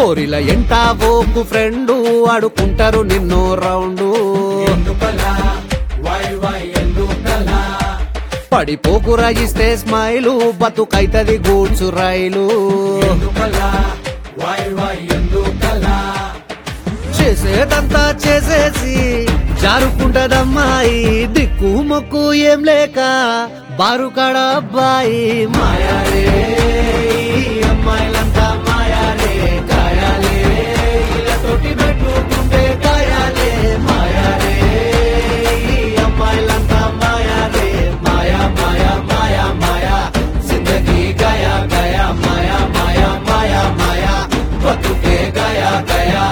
పోరిల ఎంటా ఓకు ఫ్రెండు ఆడుకుంటారు నిన్నో రౌండు ఎందుకలా వై వై ఎందుకలా పడిపోకురా ఇస్తే స్మైలు బతుకైతది గూడ్సు రైలు ఎందుకలా వై వై ఎందుకలా చేసేదంతా చేసేసి జారుకుంటదమ్మాయి దిక్కు మొక్కు ఏం లేక బారుకాడ అబ్బాయి మాయారే ఈ అమ్మాయిలంతా మాయారే కాయాలే ఇళ్ళతోటి పెట్టుకుంటే కాయాలే మాయారే ఈ అమ్మాయిలంతా మాయారే మాయా మాయా మాయా మాయా జిందగీ గయా గయా మాయా మాయా మాయా మాయా బతుకే గయా గయా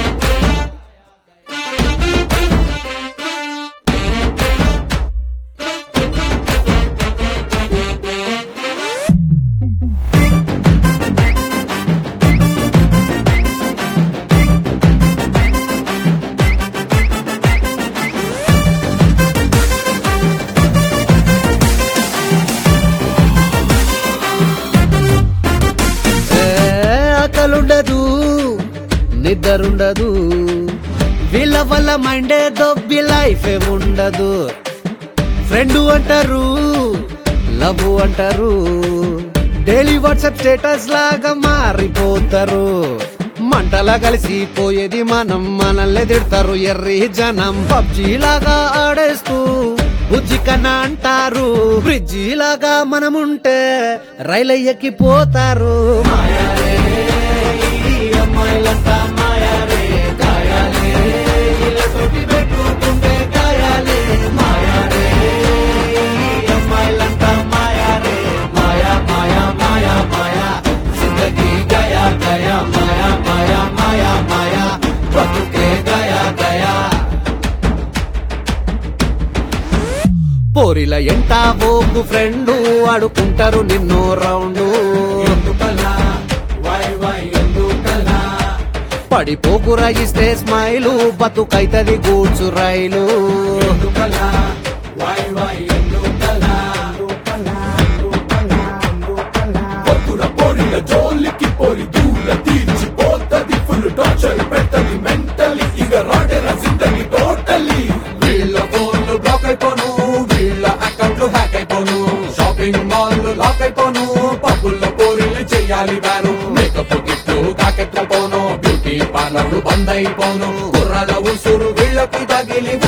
ఏ ఆకలుండదు నిద్రుండదు వీళ్ళ వల్ల మైండే దొబ్బి లైఫ్ ఉండదు ఫ్రెండ్ అంటారు లవ్ అంటారు డైలీ వాట్సాప్ స్టేటస్ లాగా మారిపోతారు మంటలా కలిసిపోయేది మనం మనల్ని తిడతారు ఎర్రి జనం పబ్జీ లాగా ఆడేస్తూ బుజ్జి కన్నా అంటారు బ్రిడ్జి లాగా మనముంటే రైలు ఎక్కిపోతారు మాయారే ఈ అమ్మాయిలంతా మాయారే కాయాలే ఇళ్ళతోటి పెట్టుకుంటే కాయాలే మాయారే ఈ అమ్మాయిలంతా మాయారే మాయా మాయా మాయా మాయా జిందగీ గయా గయా మాయా మాయా మాయా మాయా బతుకే గయా గయా పోరిల ఎంటా ఓకు ఫ్రెండు ఆడుకుంటారు నిన్నో రౌండు ఎందుకలా వై వై ఎందుకలా పడిపోకురా ఇస్తే స్మైలు బతుకైతది గూడ్సు రైలు ఎందుకలా వై వై ఎందుకలా పొద్దున పొరిల జోలికి పొరి దూల తీర్చిపోతది ఫుల్ టార్చర్ పెట్టది మెంటలీ ఇక రాడెర జిందగీ టోటలీ వీళ్ళ ఫోన్లు బ్లాక్ అయిపోను వీళ్ళ అకౌంట్లు హ్యాక్ అయిపోను షాపింగ్ మాల్ లాక్ అయిపోను పబ్బుల్లో పోరీలు చెయ్యాలి బ్యాను మేకప్ గిఫ్ట్ కాకెట్ల పోను బ్యూటీ పార్లర్లు బంద్ అయిపోను కుర్రాల ఉసురు వీళ్ళకి తగిలి